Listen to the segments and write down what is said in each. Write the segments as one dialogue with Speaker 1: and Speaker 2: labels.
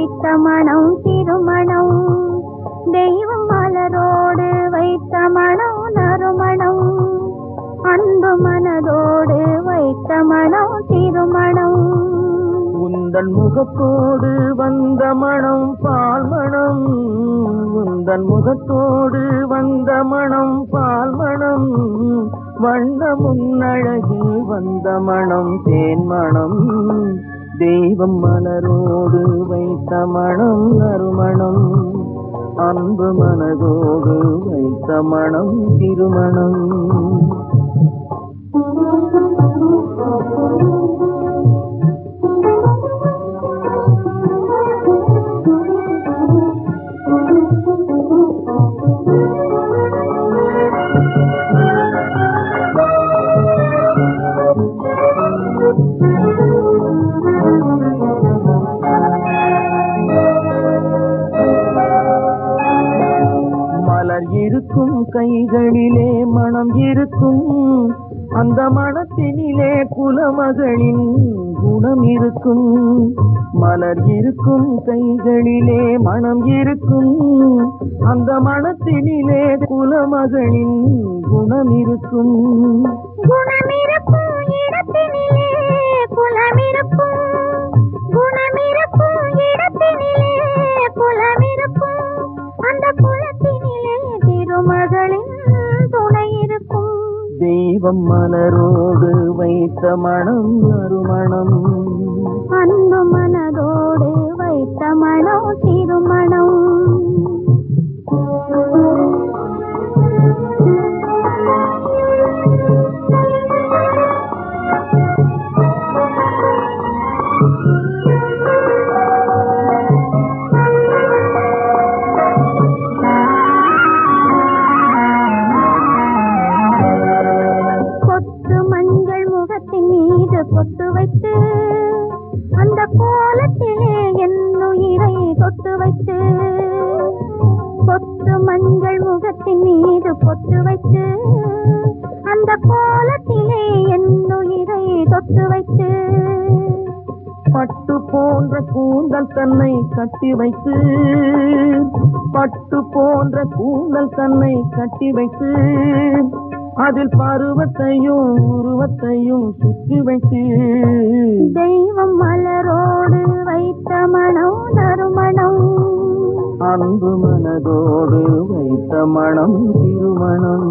Speaker 1: வைத்த மனம் திருமணம் தெய்வம் மலரோடு வைத்த மனம் நறுமணம் அன்பு மனதோடு வைத்த மனம் திருமணம்
Speaker 2: உந்தன் முகத்தோடு வந்த மனம் பால் மணம் உந்தன் முகத்தோடு வந்த மனம் பால் மணம் வண்ண முன்னழகில் வந்த மனம் தேன் மணம் தெய்வம் மலரோடு வைத்த மனம் நறுமணம் அன்பு மனதோடு வைத்த மனம் திருமணம் மலர் இருக்கும் கைகளிலே மனம் இருக்கும் அந்த மனத்தினிலே குலமகளின் குணம் இருக்கும் மலர் இருக்கும் கைகளிலே மனம் இருக்கும் அந்த மனத்தினிலே குலமகளின் குணம் இருக்கும்
Speaker 1: குணமிருக்கும் இடத்தினிலே குலமிருக்கும் குணமிருக்கும் இடத்தினிலே குலமிருக்கும் அந்த குலத்தினிலே திருமகளின் துணை இருக்கும்
Speaker 2: தெய்வம் மலரோடு வைத்த மனம் நறுமணம்
Speaker 1: அன்பு மனதோடு வைத்த மனம் திருமணம் கொத்து மஞ்சள் முகத்தின் மீது பொட்டு வைத்து அந்த கோலத்திலே என் உயிரை தொட்டு வைத்து கொத்து மஞ்சள் முகத்தின் மீது பொட்டு வைத்து அந்த கோலத்திலே என் உயிரை தொட்டு வைத்து
Speaker 2: பட்டு போன்ற கூந்தல் தன்னை கட்டி வைத்து பட்டு போன்ற கூந்தல் தன்னை கட்டி வைத்து அதில் பருவத்தையும் உருவத்தையும் சுற்றி வைத்து
Speaker 1: தெய்வம் மலரோடு வைத்த மனம் நறுமணம்
Speaker 2: அன்பு மனதோடு வைத்த மனம் திருமணம்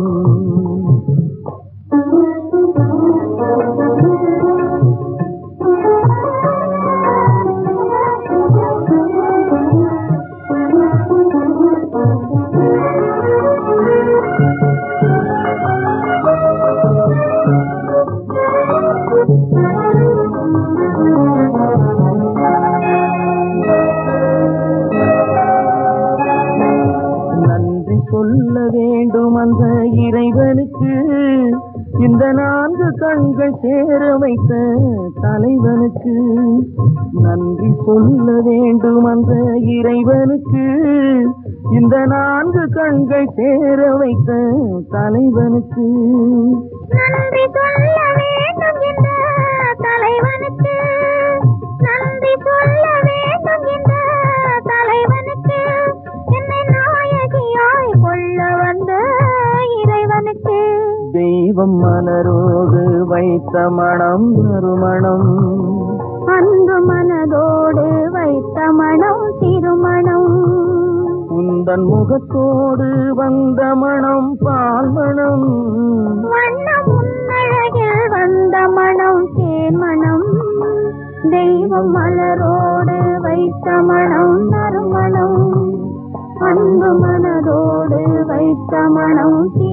Speaker 2: நன்றி சொல்ல வேண்டும் அந்த இறைவனுக்கு இந்த நான்கு கண்கள் சேர வைத்த தலைவனுக்கு நன்றி சொல்ல வேண்டும் அந்த இறைவனுக்கு இந்த நான்கு கண்கள் சேர வைத்த தலைவனுக்கு
Speaker 1: நன்றி சொல்ல வேண்டும் இந்த தலைவனுக்கு நன்றி சொல்ல வேண்டும் இந்த தலைவனுக்கு என்னை நாயகியாய் கொள்ள வந்த இறைவனுக்கு
Speaker 2: தெய்வம் மலரோடு வைத்த மனம் நறுமணம்
Speaker 1: அன்பு மனதோடு வைத்த மனம் திருமணம்
Speaker 2: உந்தன் முகத்தோடு வந்த மனம் பால் மணம்
Speaker 1: வண்ண முன்னழகில் வந்த மனம் தேன் மனம் தெய்வம் மலரோடு வைத்த மனம் நறுமணம் அன்பு மனதோடு வைத்த மனம்